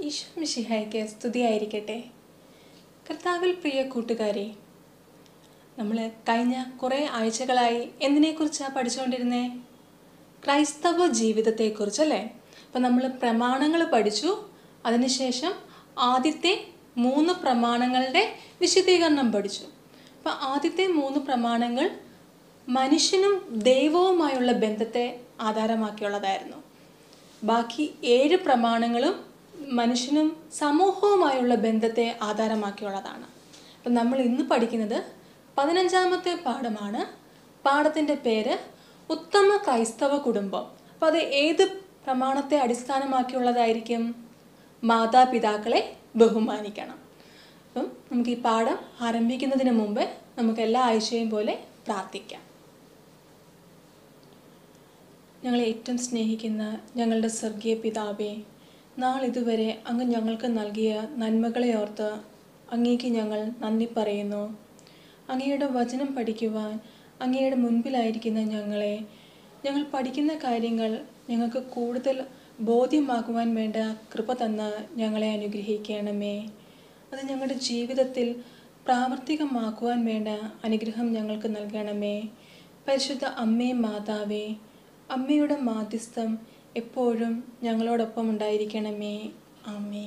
ഈശോ മിശിഹായ്ക്ക് സ്തുതിയായിരിക്കട്ടെ കർത്താവിൽ പ്രിയ കൂട്ടുകാരെ നമ്മൾ കഴിഞ്ഞ കുറേ ആഴ്ചകളായി എന്തിനെക്കുറിച്ചാണ് പഠിച്ചുകൊണ്ടിരുന്നേ ക്രൈസ്തവ ജീവിതത്തെക്കുറിച്ചല്ലേ അപ്പം നമ്മൾ പ്രമാണങ്ങൾ പഠിച്ചു അതിനുശേഷം ആദ്യത്തെ മൂന്ന് പ്രമാണങ്ങളുടെ വിശദീകരണം പഠിച്ചു അപ്പം ആദ്യത്തെ മൂന്ന് പ്രമാണങ്ങൾ മനുഷ്യനും ദൈവവുമായുള്ള ബന്ധത്തെ ആധാരമാക്കിയുള്ളതായിരുന്നു ബാക്കി ഏഴ് പ്രമാണങ്ങളും മനുഷ്യനും സമൂഹവുമായുള്ള ബന്ധത്തെ ആധാരമാക്കിയുള്ളതാണ് അപ്പം നമ്മൾ ഇന്ന് പഠിക്കുന്നത് പതിനഞ്ചാമത്തെ പാഠമാണ് പാഠത്തിൻ്റെ പേര് ഉത്തമ ക്രൈസ്തവ കുടുംബം അപ്പോൾ അത് ഏത് പ്രമാണത്തെ അടിസ്ഥാനമാക്കിയുള്ളതായിരിക്കും മാതാപിതാക്കളെ ബഹുമാനിക്കണം അപ്പം നമുക്ക് ഈ പാഠം ആരംഭിക്കുന്നതിന് മുമ്പ് നമുക്ക് എല്ലാ ആഴ്ചയും പോലെ പ്രാർത്ഥിക്കാം ഞങ്ങളെ ഏറ്റവും സ്നേഹിക്കുന്ന ഞങ്ങളുടെ സ്വർഗീയ പിതാവേ നാളിതുവരെ അങ്ങ് ഞങ്ങൾക്ക് നൽകിയ നന്മകളെ ഓർത്ത് അങ്ങേക്ക് ഞങ്ങൾ നന്ദി പറയുന്നു അങ്ങയുടെ വചനം പഠിക്കുവാൻ അങ്ങയുടെ മുൻപിലായിരിക്കുന്ന ഞങ്ങളെ ഞങ്ങൾ പഠിക്കുന്ന കാര്യങ്ങൾ ഞങ്ങൾക്ക് കൂടുതൽ ബോധ്യമാക്കുവാൻ വേണ്ട കൃപ തന്ന് ഞങ്ങളെ അനുഗ്രഹിക്കണമേ അത് ഞങ്ങളുടെ ജീവിതത്തിൽ പ്രാവർത്തികമാക്കുവാൻ വേണ്ട അനുഗ്രഹം ഞങ്ങൾക്ക് നൽകണമേ പരിശുദ്ധ അമ്മേ മാതാവേ അമ്മയുടെ മാധ്യസ്ഥം എപ്പോഴും ഞങ്ങളോടൊപ്പം ഉണ്ടായിരിക്കണമേ അമ്മേ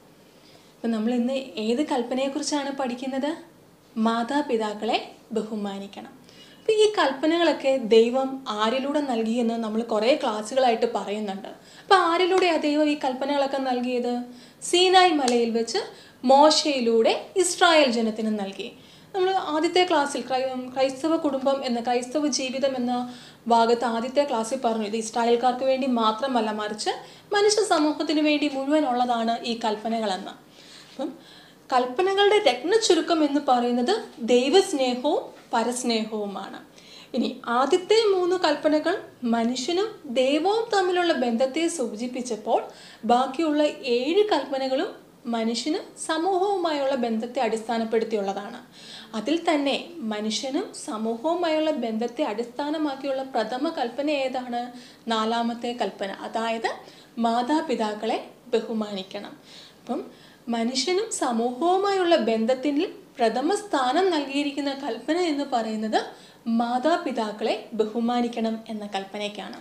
അപ്പം നമ്മൾ ഇന്ന് ഏത് കൽപ്പനയെക്കുറിച്ചാണ് പഠിക്കുന്നത് മാതാപിതാക്കളെ ബഹുമാനിക്കണം അപ്പം ഈ കൽപ്പനകളൊക്കെ ദൈവം ആരിലൂടെ നൽകിയെന്ന് നമ്മൾ കുറേ ക്ലാസ്സുകളായിട്ട് പറയുന്നുണ്ട് അപ്പം ആരിലൂടെയാണ് ദൈവം ഈ കൽപ്പനകളൊക്കെ നൽകിയത് സീനായ് മലയിൽ വെച്ച് മോശയിലൂടെ ഇസ്രായേൽ ജനത്തിന് നൽകി നമ്മൾ ആദ്യത്തെ ക്ലാസ്സിൽ ക്രൈ ക്രൈസ്തവ കുടുംബം എന്ന ക്രൈസ്തവ ജീവിതം എന്ന ഭാഗത്ത് ആദ്യത്തെ ക്ലാസ്സിൽ പറഞ്ഞു ഇത് ഇസ്രായേൽക്കാർക്ക് വേണ്ടി മാത്രമല്ല മറിച്ച് മനുഷ്യ സമൂഹത്തിന് വേണ്ടി മുഴുവൻ ഉള്ളതാണ് ഈ കൽപ്പനകളെന്ന് അപ്പം കൽപ്പനകളുടെ രത്ന ചുരുക്കം എന്ന് പറയുന്നത് ദൈവസ്നേഹവും പരസ്നേഹവുമാണ് ഇനി ആദ്യത്തെ മൂന്ന് കൽപ്പനകൾ മനുഷ്യനും ദൈവവും തമ്മിലുള്ള ബന്ധത്തെ സൂചിപ്പിച്ചപ്പോൾ ബാക്കിയുള്ള ഏഴ് കൽപ്പനകളും മനുഷ്യന് സമൂഹവുമായുള്ള ബന്ധത്തെ അടിസ്ഥാനപ്പെടുത്തിയുള്ളതാണ് അതിൽ തന്നെ മനുഷ്യനും സമൂഹവുമായുള്ള ബന്ധത്തെ അടിസ്ഥാനമാക്കിയുള്ള പ്രഥമ കൽപ്പന ഏതാണ് നാലാമത്തെ കൽപ്പന അതായത് മാതാപിതാക്കളെ ബഹുമാനിക്കണം അപ്പം മനുഷ്യനും സമൂഹവുമായുള്ള ബന്ധത്തിൽ പ്രഥമ സ്ഥാനം നൽകിയിരിക്കുന്ന കൽപ്പന എന്ന് പറയുന്നത് മാതാപിതാക്കളെ ബഹുമാനിക്കണം എന്ന കൽപ്പനയ്ക്കാണ്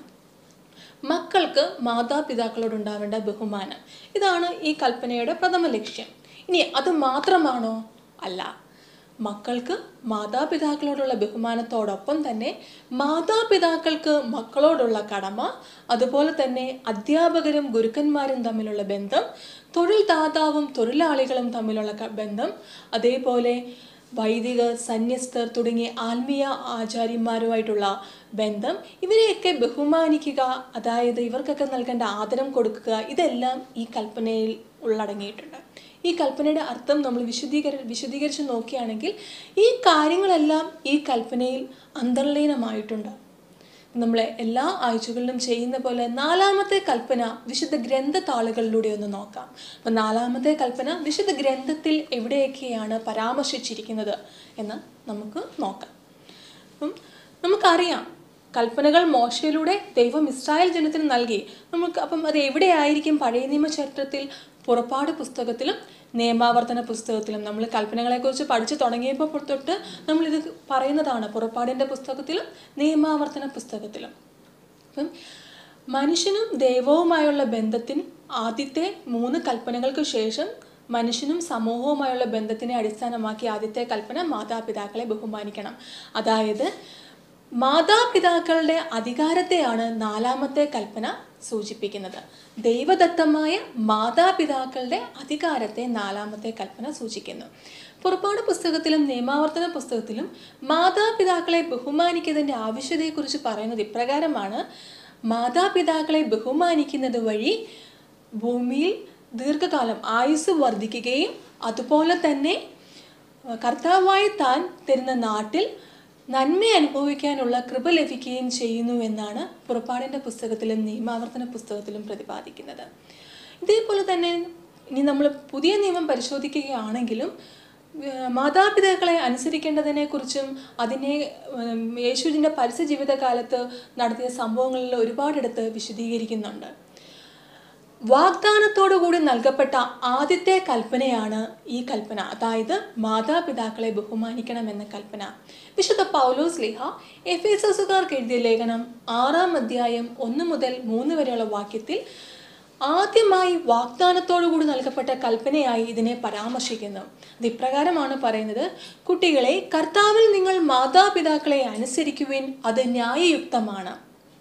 മക്കൾക്ക് മാതാപിതാക്കളോടുണ്ടാവേണ്ട ബഹുമാനം ഇതാണ് ഈ കൽപ്പനയുടെ പ്രഥമ ലക്ഷ്യം ഇനി അത് മാത്രമാണോ അല്ല മക്കൾക്ക് മാതാപിതാക്കളോടുള്ള ബഹുമാനത്തോടൊപ്പം തന്നെ മാതാപിതാക്കൾക്ക് മക്കളോടുള്ള കടമ അതുപോലെ തന്നെ അധ്യാപകരും ഗുരുക്കന്മാരും തമ്മിലുള്ള ബന്ധം തൊഴിൽ ദാതാവും തൊഴിലാളികളും തമ്മിലുള്ള ക- ബന്ധം അതേപോലെ വൈദിക സന്യസ്തർ തുടങ്ങിയ ആത്മീയ ആചാര്യന്മാരുമായിട്ടുള്ള ബന്ധം ഇവരെയൊക്കെ ബഹുമാനിക്കുക അതായത് ഇവർക്കൊക്കെ നൽകേണ്ട ആദരം കൊടുക്കുക ഇതെല്ലാം ഈ കൽപ്പനയിൽ ഉള്ളടങ്ങിയിട്ടുണ്ട് ഈ കൽപ്പനയുടെ അർത്ഥം നമ്മൾ വിശദീകര വിശദീകരിച്ച് നോക്കുകയാണെങ്കിൽ ഈ കാര്യങ്ങളെല്ലാം ഈ കൽപ്പനയിൽ അന്തർലീനമായിട്ടുണ്ട് നമ്മൾ എല്ലാ ആഴ്ചകളിലും ചെയ്യുന്ന പോലെ നാലാമത്തെ കൽപ്പന വിശുദ്ധ ഗ്രന്ഥതാളുകളിലൂടെ ഒന്ന് നോക്കാം അപ്പം നാലാമത്തെ കൽപ്പന വിശുദ്ധ ഗ്രന്ഥത്തിൽ എവിടെയൊക്കെയാണ് പരാമർശിച്ചിരിക്കുന്നത് എന്ന് നമുക്ക് നോക്കാം അപ്പം നമുക്കറിയാം കൽപ്പനകൾ മോശയിലൂടെ ദൈവം ഇസ്രായേൽ ജനത്തിന് നൽകി നമുക്ക് അപ്പം അത് എവിടെയായിരിക്കും പഴയ നിയമ ചരിത്രത്തിൽ പുറപ്പാട് പുസ്തകത്തിലും നിയമാവർത്തന പുസ്തകത്തിലും നമ്മൾ കൽപ്പനകളെക്കുറിച്ച് പഠിച്ചു തുടങ്ങിയപ്പോൾ തൊട്ട് നമ്മളിത് പറയുന്നതാണ് പുറപ്പാടിൻ്റെ പുസ്തകത്തിലും നിയമാവർത്തന പുസ്തകത്തിലും അപ്പം മനുഷ്യനും ദൈവവുമായുള്ള ബന്ധത്തിന് ആദ്യത്തെ മൂന്ന് കൽപ്പനകൾക്ക് ശേഷം മനുഷ്യനും സമൂഹവുമായുള്ള ബന്ധത്തിനെ അടിസ്ഥാനമാക്കി ആദ്യത്തെ കൽപ്പന മാതാപിതാക്കളെ ബഹുമാനിക്കണം അതായത് മാതാപിതാക്കളുടെ അധികാരത്തെയാണ് നാലാമത്തെ കൽപ്പന സൂചിപ്പിക്കുന്നത് ദൈവദത്തമായ മാതാപിതാക്കളുടെ അധികാരത്തെ നാലാമത്തെ കൽപ്പന സൂചിക്കുന്നു പുറപ്പാട് പുസ്തകത്തിലും നിയമാവർത്തന പുസ്തകത്തിലും മാതാപിതാക്കളെ ബഹുമാനിക്കുന്നതിൻ്റെ ആവശ്യതയെക്കുറിച്ച് പറയുന്നത് ഇപ്രകാരമാണ് മാതാപിതാക്കളെ ബഹുമാനിക്കുന്നത് വഴി ഭൂമിയിൽ ദീർഘകാലം ആയുസ് വർദ്ധിക്കുകയും അതുപോലെ തന്നെ കർത്താവായി താൻ തരുന്ന നാട്ടിൽ നന്മ അനുഭവിക്കാനുള്ള കൃപ ലഭിക്കുകയും ചെയ്യുന്നു എന്നാണ് പുറപ്പാടിൻ്റെ പുസ്തകത്തിലും നിയമാവർത്തന പുസ്തകത്തിലും പ്രതിപാദിക്കുന്നത് ഇതേപോലെ തന്നെ ഇനി നമ്മൾ പുതിയ നിയമം പരിശോധിക്കുകയാണെങ്കിലും ഏഹ് മാതാപിതാക്കളെ അനുസരിക്കേണ്ടതിനെക്കുറിച്ചും അതിനെ ഉം, യേശുവിൻ്റെ പരസ്യ ജീവിതകാലത്ത് നടത്തിയ സംഭവങ്ങളിൽ ഒരുപാടെടുത്ത് വിശദീകരിക്കുന്നുണ്ട് വാഗ്ദാനത്തോടുകൂടി നൽകപ്പെട്ട ആദ്യത്തെ കൽപ്പനയാണ് ഈ കൽപ്പന അതായത് മാതാപിതാക്കളെ ബഹുമാനിക്കണം എന്ന കൽപ്പന വിശുദ്ധ പൗലോസ് ലിഹ എഫേസസുകാർക്ക് എഴുതിയ ലേഖനം ആറാം അധ്യായം ഒന്ന് മുതൽ മൂന്ന് വരെയുള്ള വാക്യത്തിൽ ആദ്യമായി വാഗ്ദാനത്തോടുകൂടി നൽകപ്പെട്ട കൽപ്പനയായി ഇതിനെ പരാമർശിക്കുന്നു ഇത് ഇപ്രകാരമാണ് പറയുന്നത് കുട്ടികളെ കർത്താവിൽ നിങ്ങൾ മാതാപിതാക്കളെ അനുസരിക്കുവിൻ അത് ന്യായയുക്തമാണ്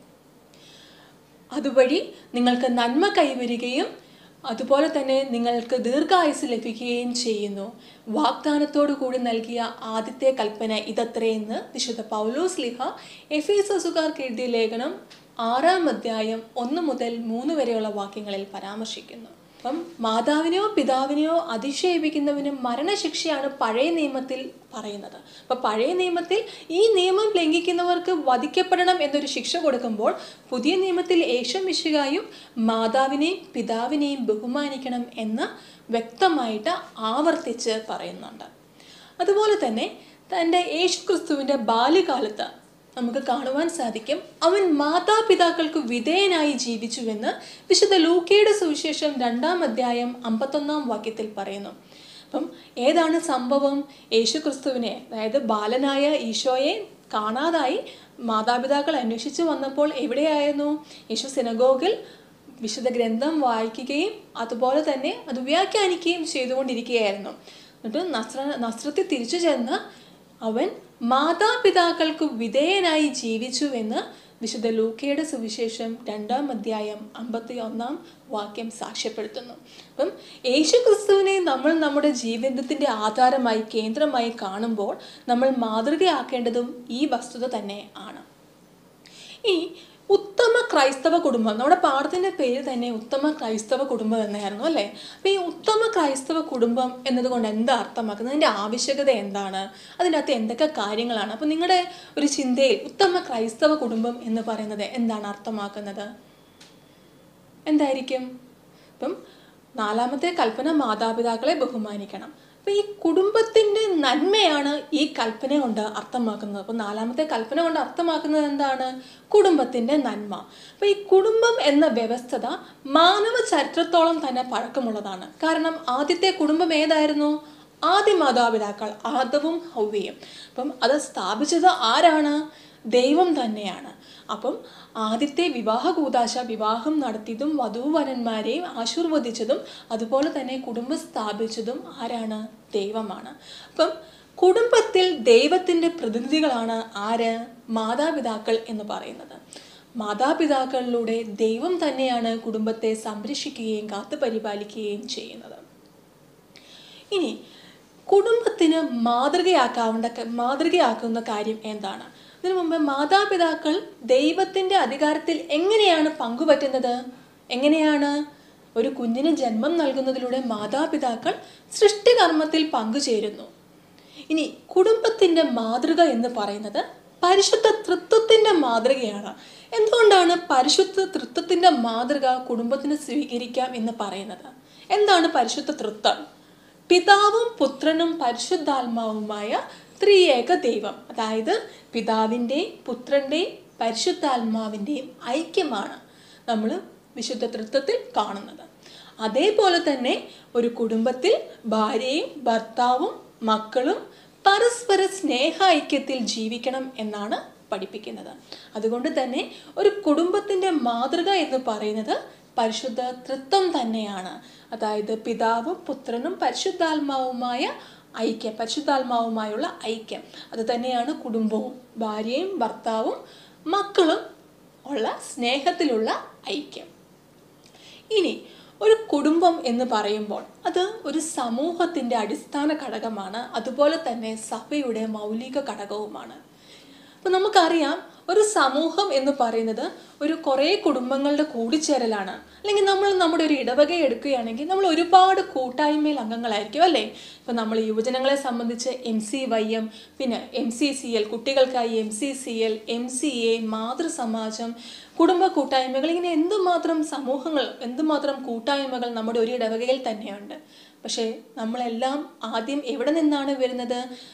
അതുവഴി നിങ്ങൾക്ക് നന്മ കൈവരികയും അതുപോലെ തന്നെ നിങ്ങൾക്ക് ദീർഘായുസ് ലഭിക്കുകയും ചെയ്യുന്നു വാഗ്ദാനത്തോടു കൂടി നൽകിയ ആദ്യത്തെ കൽപ്പന ഇതത്രയെന്ന് വിശുദ്ധ പൗലോസ് ലിഹ എഫീസസുകാർക്ക് എഴുതിയ ലേഖനം ആറാം അധ്യായം ഒന്ന് മുതൽ മൂന്ന് വരെയുള്ള വാക്യങ്ങളിൽ പരാമർശിക്കുന്നു അപ്പം മാതാവിനെയോ പിതാവിനെയോ അധിക്ഷേപിക്കുന്നവനും മരണശിക്ഷയാണ് പഴയ നിയമത്തിൽ പറയുന്നത് അപ്പം പഴയ നിയമത്തിൽ ഈ നിയമം ലംഘിക്കുന്നവർക്ക് വധിക്കപ്പെടണം എന്നൊരു ശിക്ഷ കൊടുക്കുമ്പോൾ പുതിയ നിയമത്തിൽ യേശു മിശുകായും മാതാവിനെയും പിതാവിനെയും ബഹുമാനിക്കണം എന്ന് വ്യക്തമായിട്ട് ആവർത്തിച്ച് പറയുന്നുണ്ട് അതുപോലെ തന്നെ തൻ്റെ യേശു ക്രിസ്തുവിൻ്റെ ബാല്യകാലത്ത് നമുക്ക് കാണുവാൻ സാധിക്കും അവൻ മാതാപിതാക്കൾക്ക് വിധേയനായി ജീവിച്ചുവെന്ന് വിശുദ്ധ ലൂക്കയുടെ സുവിശേഷം രണ്ടാം അധ്യായം അമ്പത്തൊന്നാം വാക്യത്തിൽ പറയുന്നു അപ്പം ഏതാണ് സംഭവം യേശു ക്രിസ്തുവിനെ അതായത് ബാലനായ ഈശോയെ കാണാതായി മാതാപിതാക്കൾ അന്വേഷിച്ചു വന്നപ്പോൾ എവിടെയായിരുന്നു യേശു സിനഗോഗിൽ വിശുദ്ധ ഗ്രന്ഥം വായിക്കുകയും അതുപോലെ തന്നെ അത് വ്യാഖ്യാനിക്കുകയും ചെയ്തുകൊണ്ടിരിക്കുകയായിരുന്നു എന്നിട്ട് നസ്ര നസ്രത്തിൽ തിരിച്ചു ചെന്ന് അവൻ മാതാപിതാക്കൾക്ക് വിധേയനായി ജീവിച്ചുവെന്ന് വിശുദ്ധ ലൂക്കയുടെ സുവിശേഷം രണ്ടാം അധ്യായം അമ്പത്തി ഒന്നാം വാക്യം സാക്ഷ്യപ്പെടുത്തുന്നു അപ്പം യേശു ക്രിസ്തുവിനെ നമ്മൾ നമ്മുടെ ജീവിതത്തിൻ്റെ ആധാരമായി കേന്ദ്രമായി കാണുമ്പോൾ നമ്മൾ മാതൃകയാക്കേണ്ടതും ഈ വസ്തുത തന്നെ ആണ് ഇനി ഉത്തമ ക്രൈസ്തവ കുടുംബം നമ്മുടെ പാഠത്തിൻ്റെ പേര് തന്നെ ഉത്തമ ക്രൈസ്തവ കുടുംബം എന്നായിരുന്നു അല്ലേ അപ്പോൾ ഈ ഉത്തമ ക്രൈസ്തവ കുടുംബം എന്നതുകൊണ്ട് എന്താ അർത്ഥമാക്കുന്നത് അതിൻ്റെ ആവശ്യകത എന്താണ് അതിൻ്റെ അകത്ത് എന്തൊക്കെ കാര്യങ്ങളാണ് അപ്പോൾ നിങ്ങളുടെ ഒരു ചിന്തയിൽ ഉത്തമ ക്രൈസ്തവ കുടുംബം എന്ന് പറയുന്നത് എന്താണ് അർത്ഥമാക്കുന്നത് എന്തായിരിക്കും ഇപ്പം നാലാമത്തെ കൽപ്പന മാതാപിതാക്കളെ ബഹുമാനിക്കണം അപ്പം ഈ കുടുംബത്തിൻ്റെ നന്മയാണ് ഈ കൽപ്പന കൊണ്ട് അർത്ഥമാക്കുന്നത് അപ്പം നാലാമത്തെ കൽപ്പന കൊണ്ട് അർത്ഥമാക്കുന്നത് എന്താണ് കുടുംബത്തിൻ്റെ നന്മ അപ്പം ഈ കുടുംബം എന്ന വ്യവസ്ഥത മാനവ ചരിത്രത്തോളം തന്നെ പഴക്കമുള്ളതാണ് കാരണം ആദ്യത്തെ കുടുംബം ഏതായിരുന്നു ആദ്യ മാതാപിതാക്കൾ ആദവും ഹൗവയും അപ്പം അത് സ്ഥാപിച്ചത് ആരാണ് ദൈവം തന്നെയാണ് അപ്പം ആദ്യത്തെ വിവാഹ കൂതാശ വിവാഹം നടത്തിയതും വധൂവരന്മാരെയും ആശീർവദിച്ചതും അതുപോലെ തന്നെ കുടുംബം സ്ഥാപിച്ചതും ആരാണ് ദൈവമാണ് അപ്പം കുടുംബത്തിൽ ദൈവത്തിൻ്റെ പ്രതിനിധികളാണ് ആര് മാതാപിതാക്കൾ എന്ന് പറയുന്നത് മാതാപിതാക്കളിലൂടെ ദൈവം തന്നെയാണ് കുടുംബത്തെ സംരക്ഷിക്കുകയും കാത്തുപരിപാലിക്കുകയും ചെയ്യുന്നത് ഇനി കുടുംബത്തിന് മാതൃകയാക്കാവേണ്ട മാതൃകയാക്കുന്ന കാര്യം എന്താണ് ഇതിനു മുമ്പ് മാതാപിതാക്കൾ ദൈവത്തിൻ്റെ അധികാരത്തിൽ എങ്ങനെയാണ് പങ്കുപറ്റുന്നത് എങ്ങനെയാണ് ഒരു കുഞ്ഞിന് ജന്മം നൽകുന്നതിലൂടെ മാതാപിതാക്കൾ സൃഷ്ടികർമ്മത്തിൽ പങ്കുചേരുന്നു ഇനി കുടുംബത്തിൻ്റെ മാതൃക എന്ന് പറയുന്നത് പരിശുദ്ധ തൃത്വത്തിൻ്റെ മാതൃകയാണ് എന്തുകൊണ്ടാണ് പരിശുദ്ധ തൃത്വത്തിൻ്റെ മാതൃക കുടുംബത്തിന് സ്വീകരിക്കാം എന്ന് പറയുന്നത് എന്താണ് പരിശുദ്ധ തൃത്വം പിതാവും പുത്രനും പരിശുദ്ധാത്മാവുമായ ത്രിയേക ദൈവം അതായത് പിതാവിൻ്റെയും പുത്രൻ്റെയും പരിശുദ്ധാത്മാവിൻ്റെയും ഐക്യമാണ് നമ്മൾ വിശുദ്ധ തൃത്വത്തിൽ കാണുന്നത് അതേപോലെ തന്നെ ഒരു കുടുംബത്തിൽ ഭാര്യയും ഭർത്താവും മക്കളും പരസ്പര സ്നേഹ ഐക്യത്തിൽ ജീവിക്കണം എന്നാണ് പഠിപ്പിക്കുന്നത് അതുകൊണ്ട് തന്നെ ഒരു കുടുംബത്തിൻ്റെ മാതൃക എന്ന് പറയുന്നത് പരിശുദ്ധ തൃത്വം തന്നെയാണ് അതായത് പിതാവും പുത്രനും പരിശുദ്ധാത്മാവുമായ ഐക്യം പരിശുദ്ധാത്മാവുമായുള്ള ഐക്യം അത് തന്നെയാണ് കുടുംബവും ഭാര്യയും ഭർത്താവും മക്കളും ഉള്ള സ്നേഹത്തിലുള്ള ഐക്യം ഇനി ഒരു കുടുംബം എന്ന് പറയുമ്പോൾ അത് ഒരു സമൂഹത്തിൻ്റെ അടിസ്ഥാന ഘടകമാണ് അതുപോലെ തന്നെ സഭയുടെ മൗലിക ഘടകവുമാണ് അപ്പം നമുക്കറിയാം ഒരു സമൂഹം എന്ന് പറയുന്നത് ഒരു കുറേ കുടുംബങ്ങളുടെ കൂടിച്ചേരലാണ് അല്ലെങ്കിൽ നമ്മൾ നമ്മുടെ ഒരു ഇടവക എടുക്കുകയാണെങ്കിൽ നമ്മൾ ഒരുപാട് കൂട്ടായ്മയിൽ അംഗങ്ങളായിരിക്കും അല്ലേ ഇപ്പം നമ്മൾ യുവജനങ്ങളെ സംബന്ധിച്ച് എം സി വൈ എം പിന്നെ എം സി സി എൽ കുട്ടികൾക്കായി M C C L M C A മാതൃസമാജം കുടുംബ കൂട്ടായ്മകൾ ഇങ്ങനെ എന്തുമാത്രം സമൂഹങ്ങൾ എന്തുമാത്രം കൂട്ടായ്മകൾ നമ്മുടെ ഒരു ഇടവകയിൽ തന്നെയുണ്ട് പക്ഷേ നമ്മളെല്ലാം ആദ്യം എവിടെ നിന്നാണ് വരുന്നത്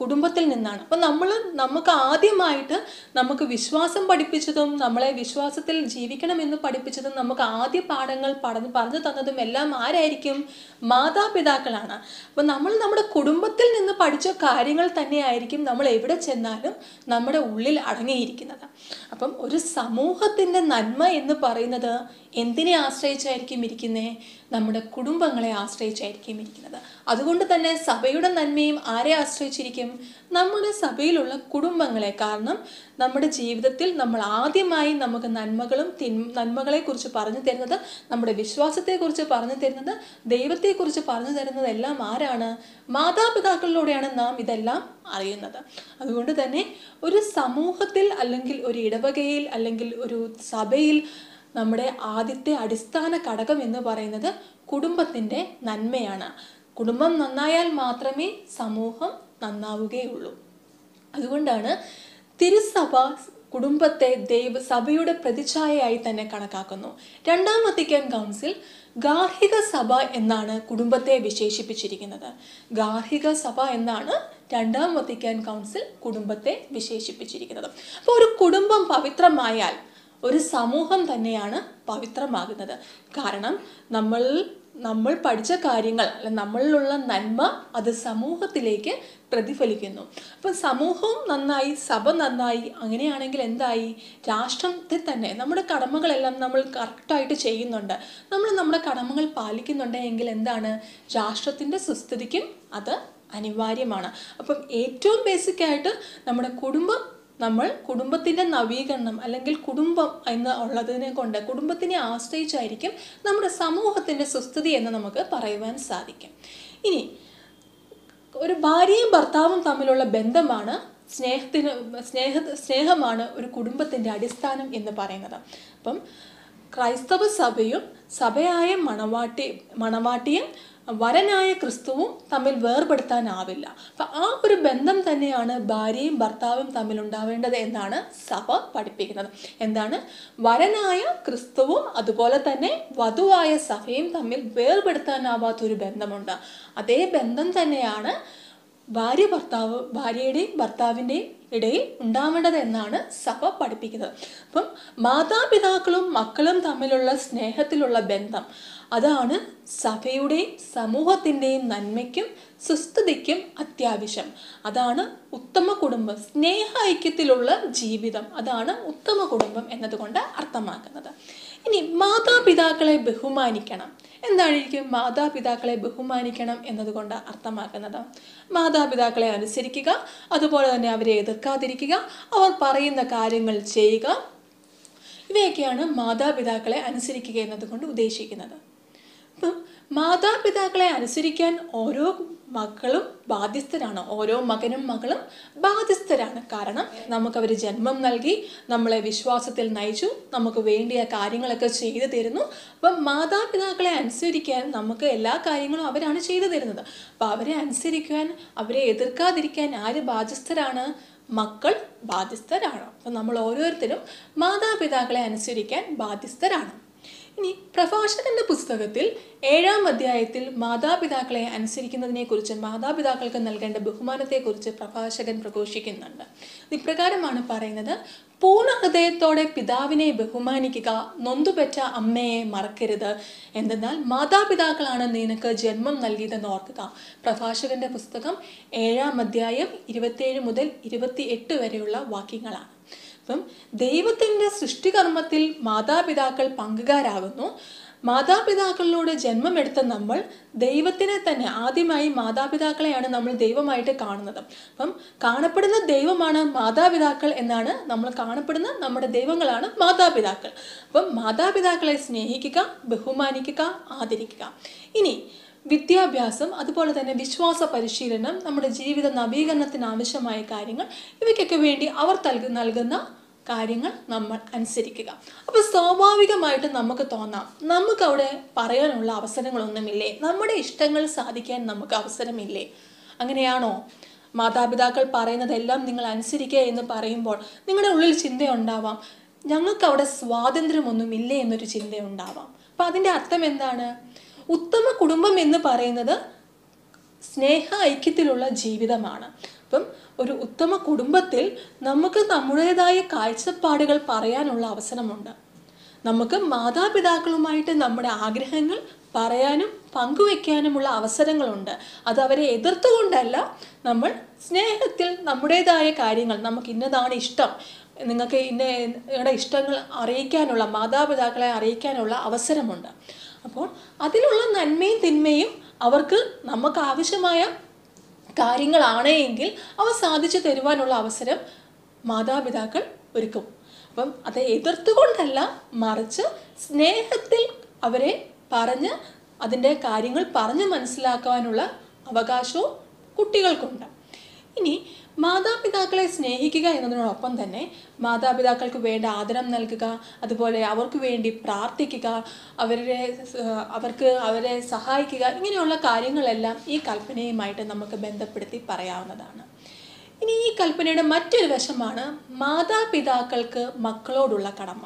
കുടുംബത്തിൽ നിന്നാണ് അപ്പം നമ്മൾ നമുക്ക് ആദ്യമായിട്ട് നമുക്ക് വിശ്വാസം പഠിപ്പിച്ചതും നമ്മളെ വിശ്വാസത്തിൽ ജീവിക്കണമെന്ന് പഠിപ്പിച്ചതും നമുക്ക് ആദ്യ പാഠങ്ങൾ പഠന്ന് പറഞ്ഞു തന്നതും എല്ലാം ആരായിരിക്കും മാതാപിതാക്കളാണ് അപ്പം നമ്മൾ നമ്മുടെ കുടുംബത്തിൽ നിന്ന് പഠിച്ച കാര്യങ്ങൾ തന്നെയായിരിക്കും നമ്മൾ എവിടെ ചെന്നാലും നമ്മുടെ ഉള്ളിൽ അടങ്ങിയിരിക്കുന്നത് അപ്പം ഒരു സമൂഹത്തിൻ്റെ നന്മ എന്ന് പറയുന്നത് എന്തിനെ ആശ്രയിച്ചായിരിക്കും ഇരിക്കുന്നേ നമ്മുടെ കുടുംബങ്ങളെ ആശ്രയിച്ചായിരിക്കും ഇരിക്കുന്നത് അതുകൊണ്ട് തന്നെ സഭയുടെ നന്മയും ആരെ ആശ്രയിച്ചിരിക്കും നമ്മുടെ സഭയിലുള്ള കുടുംബങ്ങളെ കാരണം നമ്മുടെ ജീവിതത്തിൽ നമ്മൾ ആദ്യമായി നമുക്ക് നന്മകളും തിൻ നന്മകളെക്കുറിച്ച് പറഞ്ഞു തരുന്നത് നമ്മുടെ വിശ്വാസത്തെക്കുറിച്ച് പറഞ്ഞു തരുന്നത് ദൈവത്തെക്കുറിച്ച് പറഞ്ഞു തരുന്നത് എല്ലാം ആരാണ് മാതാപിതാക്കളിലൂടെയാണ് നാം ഇതെല്ലാം അറിയുന്നത് അതുകൊണ്ട് തന്നെ ഒരു സമൂഹത്തിൽ അല്ലെങ്കിൽ ഒരു ഇടവകയിൽ അല്ലെങ്കിൽ ഒരു സഭയിൽ നമ്മുടെ ആദ്യത്തെ അടിസ്ഥാന ഘടകം എന്ന് പറയുന്നത് കുടുംബത്തിൻ്റെ നന്മയാണ് കുടുംബം നന്നായാൽ മാത്രമേ സമൂഹം നന്നാവുകയുള്ളൂ അതുകൊണ്ടാണ് തിരുസഭ കുടുംബത്തെ ദൈവ സഭയുടെ പ്രതിച്ഛായയായി തന്നെ കണക്കാക്കുന്നു രണ്ടാം വത്തിക്കാൻ കൗൺസിൽ ഗാർഹിക സഭ എന്നാണ് കുടുംബത്തെ വിശേഷിപ്പിച്ചിരിക്കുന്നത് ഗാർഹിക സഭ എന്നാണ് രണ്ടാം വത്തിക്കാൻ കൗൺസിൽ കുടുംബത്തെ വിശേഷിപ്പിച്ചിരിക്കുന്നത് അപ്പോൾ ഒരു കുടുംബം പവിത്രമായാൽ ഒരു സമൂഹം തന്നെയാണ് പവിത്രമാകുന്നത് കാരണം നമ്മൾ നമ്മൾ പഠിച്ച കാര്യങ്ങൾ അല്ല നമ്മളിലുള്ള നന്മ അത് സമൂഹത്തിലേക്ക് പ്രതിഫലിക്കുന്നു അപ്പം സമൂഹവും നന്നായി സഭ നന്നായി അങ്ങനെയാണെങ്കിൽ എന്തായി രാഷ്ട്രത്തിൽ തന്നെ നമ്മുടെ കടമകളെല്ലാം നമ്മൾ കറക്റ്റായിട്ട് ചെയ്യുന്നുണ്ട് നമ്മൾ നമ്മുടെ കടമകൾ പാലിക്കുന്നുണ്ട് എങ്കിൽ എന്താണ് രാഷ്ട്രത്തിൻ്റെ സുസ്ഥിതിക്കും അത് അനിവാര്യമാണ് അപ്പം ഏറ്റവും ബേസിക്കായിട്ട് നമ്മുടെ കുടുംബം നമ്മൾ കുടുംബത്തിൻ്റെ നവീകരണം അല്ലെങ്കിൽ കുടുംബം എന്ന് ഉള്ളതിനെ കൊണ്ട് കുടുംബത്തിനെ ആശ്രയിച്ചായിരിക്കും നമ്മുടെ സമൂഹത്തിൻ്റെ സുസ്ഥിതി എന്ന് നമുക്ക് പറയുവാൻ സാധിക്കും ഇനി ഒരു ഭാര്യയും ഭർത്താവും തമ്മിലുള്ള ബന്ധമാണ് സ്നേഹത്തിന് സ്നേഹ സ്നേഹമാണ് ഒരു കുടുംബത്തിൻ്റെ അടിസ്ഥാനം എന്ന് പറയുന്നത് അപ്പം ക്രൈസ്തവ സഭയും സഭയായ മണവാട്ടി മണവാട്ടിയും വരനായ ക്രിസ്തുവും തമ്മിൽ വേർപെടുത്താനാവില്ല അപ്പം ആ ഒരു ബന്ധം തന്നെയാണ് ഭാര്യയും ഭർത്താവും തമ്മിൽ ഉണ്ടാവേണ്ടത് എന്നാണ് സഭ പഠിപ്പിക്കുന്നത് എന്താണ് വരനായ ക്രിസ്തുവും അതുപോലെ തന്നെ വധുവായ സഭയും തമ്മിൽ വേർപെടുത്താനാവാത്ത ഒരു ബന്ധമുണ്ട് അതേ ബന്ധം തന്നെയാണ് ഭാര്യ ഭർത്താവ് ഭാര്യയുടെയും ഭർത്താവിൻ്റെയും ഇടയിൽ ഉണ്ടാവേണ്ടത് എന്നാണ് സഭ പഠിപ്പിക്കുന്നത് അപ്പം മാതാപിതാക്കളും മക്കളും തമ്മിലുള്ള സ്നേഹത്തിലുള്ള ബന്ധം അതാണ് സഭയുടെയും സമൂഹത്തിൻ്റെയും നന്മയ്ക്കും സുസ്ഥിതിക്കും അത്യാവശ്യം അതാണ് ഉത്തമ കുടുംബം സ്നേഹ ഐക്യത്തിലുള്ള ജീവിതം അതാണ് ഉത്തമ കുടുംബം എന്നതുകൊണ്ട് അർത്ഥമാക്കുന്നത് ഇനി മാതാപിതാക്കളെ ബഹുമാനിക്കണം എന്തായിരിക്കും മാതാപിതാക്കളെ ബഹുമാനിക്കണം എന്നതുകൊണ്ട് അർത്ഥമാക്കുന്നത് മാതാപിതാക്കളെ അനുസരിക്കുക അതുപോലെ തന്നെ അവരെ എതിർക്കാതിരിക്കുക അവർ പറയുന്ന കാര്യങ്ങൾ ചെയ്യുക ഇവയൊക്കെയാണ് മാതാപിതാക്കളെ അനുസരിക്കുക എന്നതുകൊണ്ട് ഉദ്ദേശിക്കുന്നത് അപ്പം മാതാപിതാക്കളെ അനുസരിക്കാൻ ഓരോ മക്കളും ബാധ്യസ്ഥരാണ് ഓരോ മകനും മകളും ബാധ്യസ്ഥരാണ് കാരണം നമുക്കവർ ജന്മം നൽകി നമ്മളെ വിശ്വാസത്തിൽ നയിച്ചു നമുക്ക് വേണ്ടിയ കാര്യങ്ങളൊക്കെ ചെയ്തു തരുന്നു അപ്പം മാതാപിതാക്കളെ അനുസരിക്കാൻ നമുക്ക് എല്ലാ കാര്യങ്ങളും അവരാണ് ചെയ്തു തരുന്നത് അപ്പം അവരെ അനുസരിക്കാൻ അവരെ എതിർക്കാതിരിക്കാൻ ആര് ബാധ്യസ്ഥരാണ് മക്കൾ ബാധ്യസ്ഥരാണ് അപ്പം നമ്മൾ ഓരോരുത്തരും മാതാപിതാക്കളെ അനുസരിക്കാൻ ബാധ്യസ്ഥരാണ് ഇനി പ്രഭാഷകന്റെ പുസ്തകത്തിൽ ഏഴാം അധ്യായത്തിൽ മാതാപിതാക്കളെ അനുസരിക്കുന്നതിനെക്കുറിച്ച് മാതാപിതാക്കൾക്ക് നൽകേണ്ട ബഹുമാനത്തെക്കുറിച്ച് പ്രഭാഷകൻ പ്രഘോഷിക്കുന്നുണ്ട് ഇപ്രകാരമാണ് പറയുന്നത് പൂർണ്ണ ഹൃദയത്തോടെ പിതാവിനെ ബഹുമാനിക്കുക നൊന്തുപെറ്റ അമ്മയെ മറക്കരുത് എന്തെന്നാൽ മാതാപിതാക്കളാണ് നിനക്ക് ജന്മം നൽകിയതെന്ന് ഓർക്കുക പ്രഭാഷകന്റെ പുസ്തകം ഏഴാം അധ്യായം ഇരുപത്തിയേഴ് മുതൽ ഇരുപത്തി എട്ട് വരെയുള്ള വാക്യങ്ങളാണ് അപ്പം ദൈവത്തിൻ്റെ സൃഷ്ടികർമ്മത്തിൽ മാതാപിതാക്കൾ പങ്കുകാരാകുന്നു മാതാപിതാക്കളിലൂടെ ജന്മമെടുത്ത നമ്മൾ ദൈവത്തിനെ തന്നെ ആദ്യമായി മാതാപിതാക്കളെയാണ് നമ്മൾ ദൈവമായിട്ട് കാണുന്നത് അപ്പം കാണപ്പെടുന്ന ദൈവമാണ് മാതാപിതാക്കൾ എന്നാണ് നമ്മൾ കാണപ്പെടുന്ന നമ്മുടെ ദൈവങ്ങളാണ് മാതാപിതാക്കൾ അപ്പം മാതാപിതാക്കളെ സ്നേഹിക്കുക ബഹുമാനിക്കുക ആദരിക്കുക ഇനി വിദ്യാഭ്യാസം അതുപോലെ തന്നെ വിശ്വാസ പരിശീലനം നമ്മുടെ ജീവിത നവീകരണത്തിന് ആവശ്യമായ കാര്യങ്ങൾ ഇവയ്ക്കൊക്കെ വേണ്ടി അവർ നൽകു നൽകുന്ന കാര്യങ്ങൾ നമ്മൾ അനുസരിക്കുക അപ്പോൾ സ്വാഭാവികമായിട്ട് നമുക്ക് തോന്നാം നമുക്ക് അവിടെ പറയാനുള്ള അവസരങ്ങളൊന്നുമില്ലേ നമ്മുടെ ഇഷ്ടങ്ങൾ സാധിക്കാൻ നമുക്ക് അവസരമില്ലേ അങ്ങനെയാണോ മാതാപിതാക്കൾ പറയുന്നതെല്ലാം നിങ്ങൾ അനുസരിക്കുക എന്ന് പറയുമ്പോൾ നിങ്ങളുടെ ഉള്ളിൽ ചിന്തയുണ്ടാവാം ഞങ്ങൾക്ക് അവിടെ സ്വാതന്ത്ര്യമൊന്നുമില്ലേ എന്നൊരു ചിന്തയുണ്ടാവാം അപ്പം അതിൻ്റെ അർത്ഥം എന്താണ് ഉത്തമ കുടുംബം എന്ന് പറയുന്നത് സ്നേഹ ഐക്യത്തിലുള്ള ജീവിതമാണ് അപ്പം ഒരു ഉത്തമ കുടുംബത്തിൽ നമുക്ക് നമ്മുടേതായ കാഴ്ചപ്പാടുകൾ പറയാനുള്ള അവസരമുണ്ട് നമുക്ക് മാതാപിതാക്കളുമായിട്ട് നമ്മുടെ ആഗ്രഹങ്ങൾ പറയാനും പങ്കുവെക്കാനുമുള്ള അവസരങ്ങളുണ്ട് അത് അവരെ എതിർത്തുകൊണ്ടല്ല നമ്മൾ സ്നേഹത്തിൽ നമ്മുടേതായ കാര്യങ്ങൾ നമുക്ക് ഇന്നതാണ് ഇഷ്ടം നിങ്ങൾക്ക് ഇന്ന നിങ്ങളുടെ ഇഷ്ടങ്ങൾ അറിയിക്കാനുള്ള മാതാപിതാക്കളെ അറിയിക്കാനുള്ള അവസരമുണ്ട് അപ്പോൾ അതിലുള്ള നന്മയും തിന്മയും അവർക്ക് നമുക്ക് ആവശ്യമായ കാര്യങ്ങളാണ് എങ്കിൽ അവ സാധിച്ചു തരുവാനുള്ള അവസരം മാതാപിതാക്കൾ ഒരുക്കും അപ്പം അത് എതിർത്തുകൊണ്ടല്ല മറിച്ച് സ്നേഹത്തിൽ അവരെ പറഞ്ഞ് അതിൻ്റെ കാര്യങ്ങൾ പറഞ്ഞ് മനസ്സിലാക്കുവാനുള്ള അവകാശവും കുട്ടികൾക്കുണ്ട് ഇനി മാതാപിതാക്കളെ സ്നേഹിക്കുക എന്നതിനോടൊപ്പം തന്നെ മാതാപിതാക്കൾക്ക് വേണ്ട ആദരം നൽകുക അതുപോലെ അവർക്ക് വേണ്ടി പ്രാർത്ഥിക്കുക അവരുടെ ഏഹ്, അവർക്ക് അവരെ സഹായിക്കുക ഇങ്ങനെയുള്ള കാര്യങ്ങളെല്ലാം ഈ കൽപ്പനയുമായിട്ട് നമുക്ക് ബന്ധപ്പെടുത്തി പറയാവുന്നതാണ് ഇനി ഈ കൽപ്പനയുടെ മറ്റൊരു വശമാണ് മാതാപിതാക്കൾക്ക് മക്കളോടുള്ള കടമ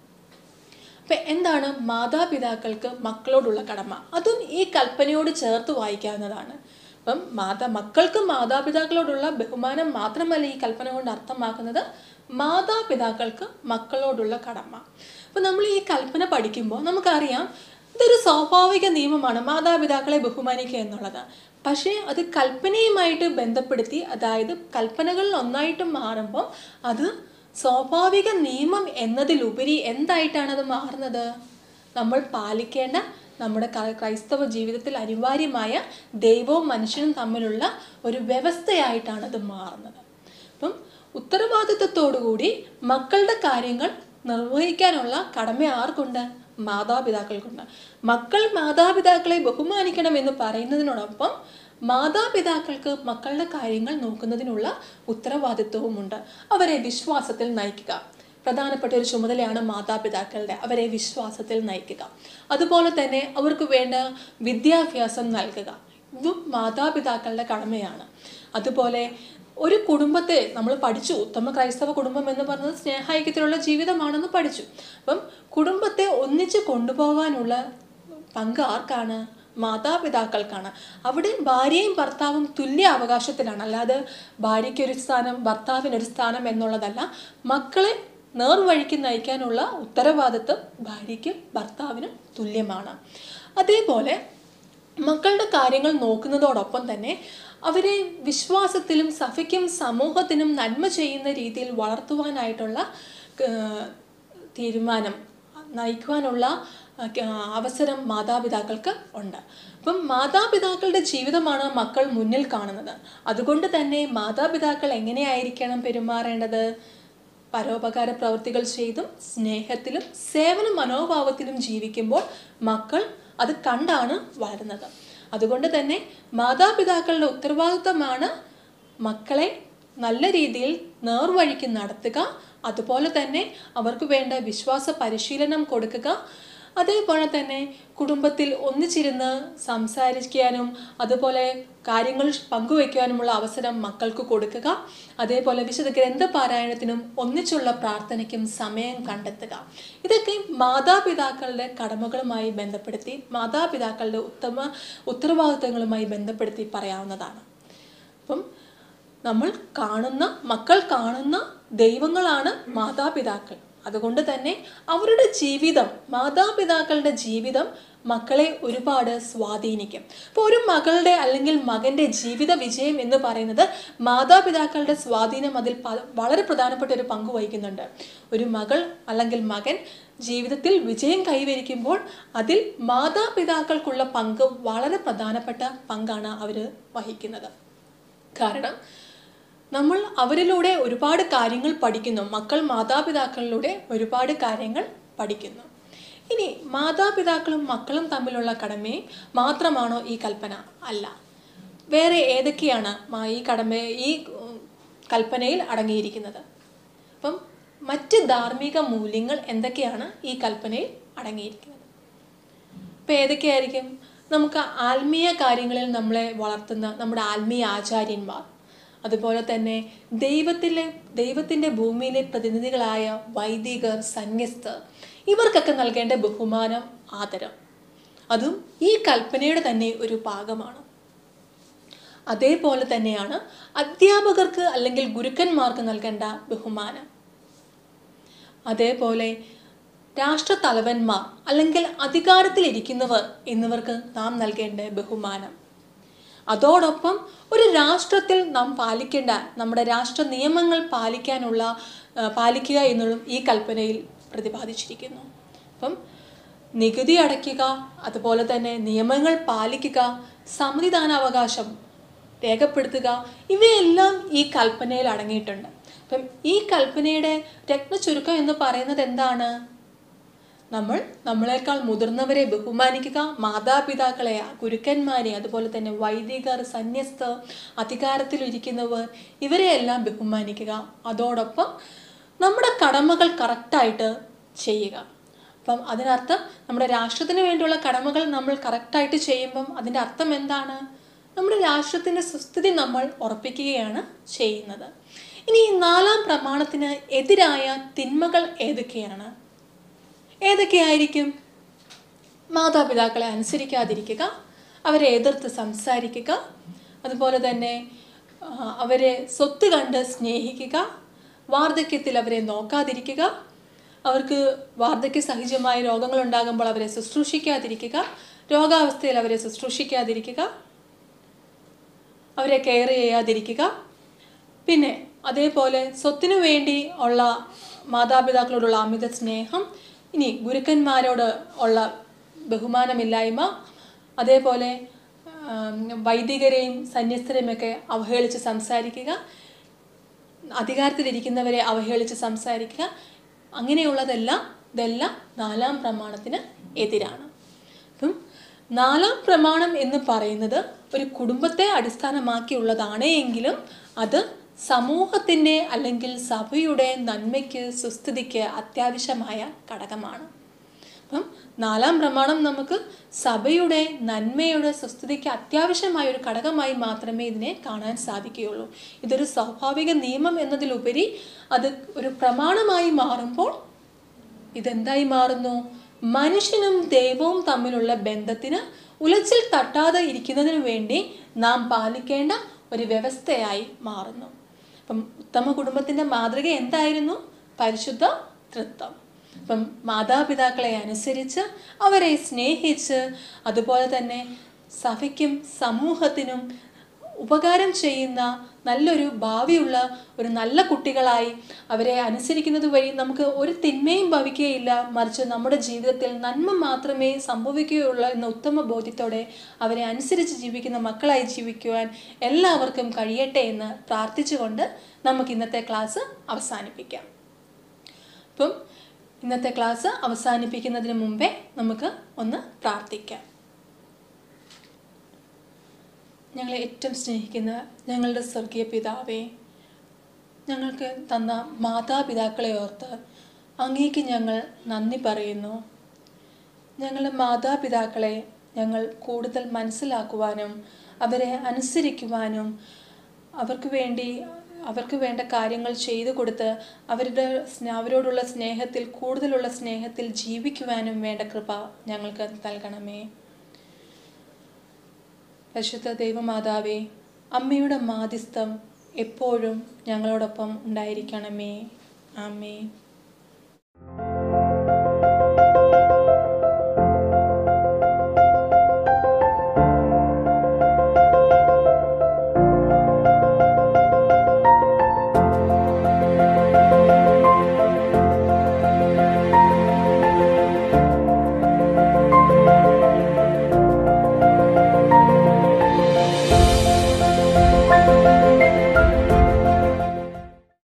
അപ്പം എന്താണ് മാതാപിതാക്കൾക്ക് മക്കളോടുള്ള കടമ അതും ഈ കൽപ്പനയോട് ചേർത്ത് വായിക്കാവുന്നതാണ് അപ്പം മാതാ മക്കൾക്ക് മാതാപിതാക്കളോടുള്ള ബഹുമാനം മാത്രമല്ല ഈ കൽപ്പന കൊണ്ട് അർത്ഥമാക്കുന്നത് മാതാപിതാക്കൾക്ക് മക്കളോടുള്ള കടമ അപ്പം നമ്മൾ ഈ കൽപ്പന പഠിക്കുമ്പോൾ നമുക്കറിയാം ഇതൊരു സ്വാഭാവിക നിയമമാണ് മാതാപിതാക്കളെ ബഹുമാനിക്കുക എന്നുള്ളത് പക്ഷേ അത് കൽപ്പനയുമായിട്ട് ബന്ധപ്പെടുത്തി അതായത് കൽപ്പനകളിൽ ഒന്നായിട്ട് മാറുമ്പോൾ അത് സ്വാഭാവിക നിയമം എന്നതിലുപരി എന്തായിട്ടാണ് അത് മാറുന്നത് നമ്മൾ പാലിക്കേണ്ട നമ്മുടെ ക- ക്രൈസ്തവ ജീവിതത്തിൽ അനിവാര്യമായ ദൈവവും മനുഷ്യനും തമ്മിലുള്ള ഒരു വ്യവസ്ഥയായിട്ടാണ് അത് മാറുന്നത് അപ്പം ഉത്തരവാദിത്വത്തോടുകൂടി മക്കളുടെ കാര്യങ്ങൾ നിർവഹിക്കാനുള്ള കടമ ആർക്കുണ്ട് മാതാപിതാക്കൾക്കുണ്ട് മക്കൾ മാതാപിതാക്കളെ ബഹുമാനിക്കണം എന്ന് പറയുന്നതിനോടൊപ്പം മാതാപിതാക്കൾക്ക് മക്കളുടെ കാര്യങ്ങൾ നോക്കുന്നതിനുള്ള ഉത്തരവാദിത്വവുമുണ്ട് അവരെ വിശ്വാസത്തിൽ നയിക്കുക പ്രധാനപ്പെട്ട ഒരു ചുമതലയാണ് മാതാപിതാക്കളുടെ അവരെ വിശ്വാസത്തിൽ നയിക്കുക അതുപോലെ തന്നെ അവർക്ക് വേണ്ട വിദ്യാഭ്യാസം നൽകുക ഇതും മാതാപിതാക്കളുടെ കടമയാണ് അതുപോലെ ഒരു കുടുംബത്തെ നമ്മൾ പഠിച്ചു ഉത്തമ ക്രൈസ്തവ കുടുംബം എന്ന് പറയുന്നത് സ്നേഹായിക്യത്തിലുള്ള ജീവിതമാണെന്ന് പഠിച്ചു അപ്പം കുടുംബത്തെ ഒന്നിച്ച് കൊണ്ടുപോകാനുള്ള പങ്ക് ആർക്കാണ് മാതാപിതാക്കൾക്കാണ് അവിടെ ഭാര്യയും ഭർത്താവും തുല്യ അവകാശത്തിലാണ് അല്ലാതെ ഭാര്യയ്ക്ക് ഒരു സ്ഥാനം ഭർത്താവിന് ഒരു സ്ഥാനം എന്നുള്ളതല്ല മക്കളെ നേർവഴിക്ക് നയിക്കാനുള്ള ഉത്തരവാദിത്വം ഭാര്യയ്ക്കും ഭർത്താവിനും തുല്യമാണ് അതേപോലെ മക്കളുടെ കാര്യങ്ങൾ നോക്കുന്നതോടൊപ്പം തന്നെ അവരെ വിശ്വാസത്തിലും സഭയ്ക്കും സമൂഹത്തിനും നന്മ ചെയ്യുന്ന രീതിയിൽ വളർത്തുവാനായിട്ടുള്ള ഏഹ്, തീരുമാനം നയിക്കുവാനുള്ള ആ, അവസരം മാതാപിതാക്കൾക്ക് ഉണ്ട് അപ്പം മാതാപിതാക്കളുടെ ജീവിതമാണ് മക്കൾ മുന്നിൽ കാണുന്നത് അതുകൊണ്ട് തന്നെ മാതാപിതാക്കൾ എങ്ങനെയായിരിക്കണം പെരുമാറേണ്ടത് പരോപകാര പ്രവൃത്തികൾ ചെയ്തും സ്നേഹത്തിലും സേവന മനോഭാവത്തിലും ജീവിക്കുമ്പോൾ മക്കൾ അത് കണ്ടാണ് വളരുന്നത് അതുകൊണ്ട് തന്നെ മാതാപിതാക്കളുടെ ഉത്തരവാദിത്തമാണ് മക്കളെ നല്ല രീതിയിൽ നേർവഴിക്ക് നടത്തുക അതുപോലെ തന്നെ അവർക്ക് വേണ്ട വിശ്വാസ പരിശീലനം കൊടുക്കുക അതേപോലെ തന്നെ കുടുംബത്തിൽ ഒന്നിച്ചിരുന്ന് സംസാരിക്കാനും അതുപോലെ കാര്യങ്ങൾ പങ്കുവയ്ക്കാനുമുള്ള അവസരം മക്കൾക്ക് കൊടുക്കുക അതേപോലെ വിശുദ്ധ ഗ്രന്ഥപാരായണത്തിനും ഒന്നിച്ചുള്ള പ്രാർത്ഥനയ്ക്കും സമയം കണ്ടെത്തുക ഇതൊക്കെ മാതാപിതാക്കളുടെ കടമകളുമായി ബന്ധപ്പെടുത്തി മാതാപിതാക്കളുടെ ഉത്തമ ഉത്തരവാദിത്തങ്ങളുമായി ബന്ധപ്പെടുത്തി പറയാവുന്നതാണ് അപ്പം നമ്മൾ കാണുന്ന മക്കൾ കാണുന്ന ദൈവങ്ങളാണ് മാതാപിതാക്കൾ അതുകൊണ്ട് തന്നെ അവരുടെ ജീവിതം മാതാപിതാക്കളുടെ ജീവിതം മക്കളെ ഒരുപാട് സ്വാധീനിക്കും അപ്പോൾ ഒരു മകളുടെ അല്ലെങ്കിൽ മകൻ്റെ ജീവിത വിജയം എന്ന് പറയുന്നത് മാതാപിതാക്കളുടെ സ്വാധീനം അതിൽ പ- വളരെ പ്രധാനപ്പെട്ട ഒരു പങ്ക് വഹിക്കുന്നുണ്ട് ഒരു മകൾ അല്ലെങ്കിൽ മകൻ ജീവിതത്തിൽ വിജയം കൈവരിക്കുമ്പോൾ അതിൽ മാതാപിതാക്കൾക്കുള്ള പങ്ക് വളരെ പ്രധാനപ്പെട്ട പങ്കാണ് അവർ വഹിക്കുന്നത് കാരണം നമ്മൾ അവരിലൂടെ ഒരുപാട് കാര്യങ്ങൾ പഠിക്കുന്നു മക്കൾ മാതാപിതാക്കളിലൂടെ ഒരുപാട് കാര്യങ്ങൾ പഠിക്കുന്നു ഇനി മാതാപിതാക്കളും മക്കളും തമ്മിലുള്ള കടമയെ മാത്രമാണോ ഈ കൽപ്പന അല്ല വേറെ ഏതൊക്കെയാണ് മാ- ഈ കടമ ഈ ഉം, കൽപ്പനയിൽ അടങ്ങിയിരിക്കുന്നത് അപ്പം മറ്റ് ധാർമ്മിക മൂല്യങ്ങൾ എന്തൊക്കെയാണ് ഈ കൽപ്പനയിൽ അടങ്ങിയിരിക്കുന്നത് ഇപ്പം ഏതൊക്കെയായിരിക്കും നമുക്ക് ആത്മീയ കാര്യങ്ങളിൽ നമ്മളെ വളർത്തുന്ന നമ്മുടെ ആത്മീയ ആചാര്യന്മാർ അതുപോലെ തന്നെ ദൈവത്തിലെ ദൈവത്തിൻ്റെ ഭൂമിയിലെ പ്രതിനിധികളായ വൈദികർ സന്യസ്തർ ഇവർക്കൊക്കെ നൽകേണ്ട ബഹുമാനം ആദരം അതും ഈ കൽപ്പനയുടെ തന്നെ ഒരു ഭാഗമാണ് അതേപോലെ തന്നെയാണ് അധ്യാപകർക്ക് അല്ലെങ്കിൽ ഗുരുക്കന്മാർക്ക് നൽകേണ്ട ബഹുമാനം അതേപോലെ രാഷ്ട്രത്തലവന്മാർ അല്ലെങ്കിൽ അധികാരത്തിലിരിക്കുന്നവർ എന്നിവർക്ക് നാം നൽകേണ്ട ബഹുമാനം അതോടൊപ്പം ഒരു രാഷ്ട്രത്തിൽ നാം പാലിക്കേണ്ട നമ്മുടെ രാഷ്ട്ര നിയമങ്ങൾ പാലിക്കാനുള്ള ആ, പാലിക്കുക എന്നുള്ളതും ഈ കൽപ്പനയിൽ പ്രതിപാദിച്ചിരിക്കുന്നു അപ്പം നികുതി അടയ്ക്കുക അതുപോലെ തന്നെ നിയമങ്ങൾ പാലിക്കുക സമ്മതിദാനാവകാശം രേഖപ്പെടുത്തുക ഇവയെല്ലാം ഈ കൽപ്പനയിൽ അടങ്ങിയിട്ടുണ്ട് അപ്പം ഈ കൽപ്പനയുടെ രത്ന ചുരുക്കം എന്ന് പറയുന്നത് എന്താണ് നമ്മൾ നമ്മളെക്കാൾ മുതിർന്നവരെ ബഹുമാനിക്കുക മാതാപിതാക്കളെ ഗുരുക്കന്മാരെ അതുപോലെ തന്നെ വൈദികർ സന്യസ്തർ അധികാരത്തിലിരിക്കുന്നവർ ഇവരെയെല്ലാം ബഹുമാനിക്കുക അതോടൊപ്പം നമ്മുടെ കടമകൾ കറക്റ്റായിട്ട് ചെയ്യുക അപ്പം അതിനർത്ഥം നമ്മുടെ രാഷ്ട്രത്തിന് വേണ്ടിയുള്ള കടമകൾ നമ്മൾ കറക്റ്റായിട്ട് ചെയ്യുമ്പം അതിൻ്റെ അർത്ഥം എന്താണ് നമ്മുടെ രാഷ്ട്രത്തിൻ്റെ സുസ്ഥിതി നമ്മൾ ഉറപ്പിക്കുകയാണ് ചെയ്യുന്നത് ഇനി ഈ നാലാം പ്രമാണത്തിന് എതിരായ തിന്മകൾ ഏതൊക്കെയാണ് ഏതൊക്കെയായിരിക്കും മാതാപിതാക്കളെ അനുസരിക്കാതിരിക്കുക അവരെ എതിർത്ത് സംസാരിക്കുക അതുപോലെ തന്നെ ആ, അവരെ സ്വത്ത് കണ്ട് സ്നേഹിക്കുക വാർദ്ധക്യത്തിൽ അവരെ നോക്കാതിരിക്കുക അവർക്ക് വാർദ്ധക്യ സഹജമായ രോഗങ്ങൾ ഉണ്ടാകുമ്പോൾ അവരെ ശുശ്രൂഷിക്കാതിരിക്കുക രോഗാവസ്ഥയിൽ അവരെ ശുശ്രൂഷിക്കാതിരിക്കുക അവരെ കെയർ ചെയ്യാതിരിക്കുക പിന്നെ അതേപോലെ സ്വത്തിനു വേണ്ടി ഉള്ള മാതാപിതാക്കളോടുള്ള അമിത സ്നേഹം ഇനി ഗുരുക്കന്മാരോട് ഉള്ള ബഹുമാനമില്ലായ്മ അതേപോലെ ആം, വൈദികരെയും സന്യസ്തരെയുമൊക്കെ അവഹേളിച്ച് സംസാരിക്കുക അധികാരത്തിലിരിക്കുന്നവരെ അവഹേളിച്ച് സംസാരിക്കുക അങ്ങനെയുള്ളതെല്ലാം ഇതെല്ലാം നാലാം പ്രമാണത്തിന് എതിരാണ് അപ്പം നാലാം പ്രമാണം എന്ന് പറയുന്നത് ഒരു കുടുംബത്തെ അടിസ്ഥാനമാക്കിയുള്ളതാണ് എങ്കിലും അത് സമൂഹത്തിൻ്റെ അല്ലെങ്കിൽ സഭയുടെ നന്മയ്ക്ക് സുസ്ഥിതിക്ക് അത്യാവശ്യമായ ഘടകമാണ് അപ്പം നാലാം പ്രമാണം നമുക്ക് സഭയുടെ നന്മയുടെ സുസ്ഥിതിക്ക് അത്യാവശ്യമായ ഒരു ഘടകമായി മാത്രമേ ഇതിനെ കാണാൻ സാധിക്കുകയുള്ളൂ ഇതൊരു സ്വാഭാവിക നിയമം എന്നതിലുപരി അത് ഒരു പ്രമാണമായി മാറുമ്പോൾ ഇതെന്തായി മാറുന്നു മനുഷ്യനും ദൈവവും തമ്മിലുള്ള ബന്ധത്തിന് ഉലച്ചിൽ തട്ടാതെ ഇരിക്കുന്നതിന് വേണ്ടി നാം പാലിക്കേണ്ട ഒരു വ്യവസ്ഥയായി മാറുന്നു അപ്പം ഉത്തമ കുടുംബത്തിന്റെ മാതൃക എന്തായിരുന്നു പരിശുദ്ധ തൃത്വം അപ്പം മാതാപിതാക്കളെ അനുസരിച്ച് അവരെ സ്നേഹിച്ച് അതുപോലെ തന്നെ സഭയ്ക്കും സമൂഹത്തിനും ഉപകാരം ചെയ്യുന്ന നല്ലൊരു ഭാവിയുള്ള ഒരു നല്ല കുട്ടികളായി അവരെ അനുസരിക്കുന്നത് വഴി നമുക്ക് ഒരു തിന്മയും ഭവിക്കുകയില്ല മറിച്ച് നമ്മുടെ ജീവിതത്തിൽ നന്മ മാത്രമേ സംഭവിക്കുകയുള്ളൂ എന്ന ഉത്തമ ബോധ്യത്തോടെ അവരെ അനുസരിച്ച് ജീവിക്കുന്ന മക്കളായി ജീവിക്കുവാൻ എല്ലാവർക്കും കഴിയട്ടെ എന്ന് പ്രാർത്ഥിച്ചുകൊണ്ട് നമുക്ക് ഇന്നത്തെ ക്ലാസ് അവസാനിപ്പിക്കാം അപ്പം ഇന്നത്തെ ക്ലാസ് അവസാനിപ്പിക്കുന്നതിന് മുമ്പേ നമുക്ക് ഒന്ന് പ്രാർത്ഥിക്കാം ഞങ്ങളെ ഏറ്റവും സ്നേഹിക്കുന്ന ഞങ്ങളുടെ സ്വർഗീയ പിതാവേ ഞങ്ങൾക്ക് തന്ന മാതാപിതാക്കളെ ഓർത്ത് അങ്ങേക്ക് ഞങ്ങൾ നന്ദി പറയുന്നു ഞങ്ങളുടെ മാതാപിതാക്കളെ ഞങ്ങൾ കൂടുതൽ മനസ്സിലാക്കുവാനും അവരെ അനുസരിക്കുവാനും അവർക്ക് വേണ്ടി അവർക്ക് വേണ്ട കാര്യങ്ങൾ ചെയ്തു കൊടുത്ത് അവരുടെ സ്നേ- അവരോടുള്ള സ്നേഹത്തിൽ കൂടുതലുള്ള സ്നേഹത്തിൽ ജീവിക്കുവാനും വേണ്ട കൃപ ഞങ്ങൾക്ക് നൽകണമേ പരിശുദ്ധ ദൈവമാതാവേ അമ്മയുടെ മാധ്യസ്ഥം എപ്പോഴും ഞങ്ങളോടൊപ്പം ഉണ്ടായിരിക്കണമേ ആമേ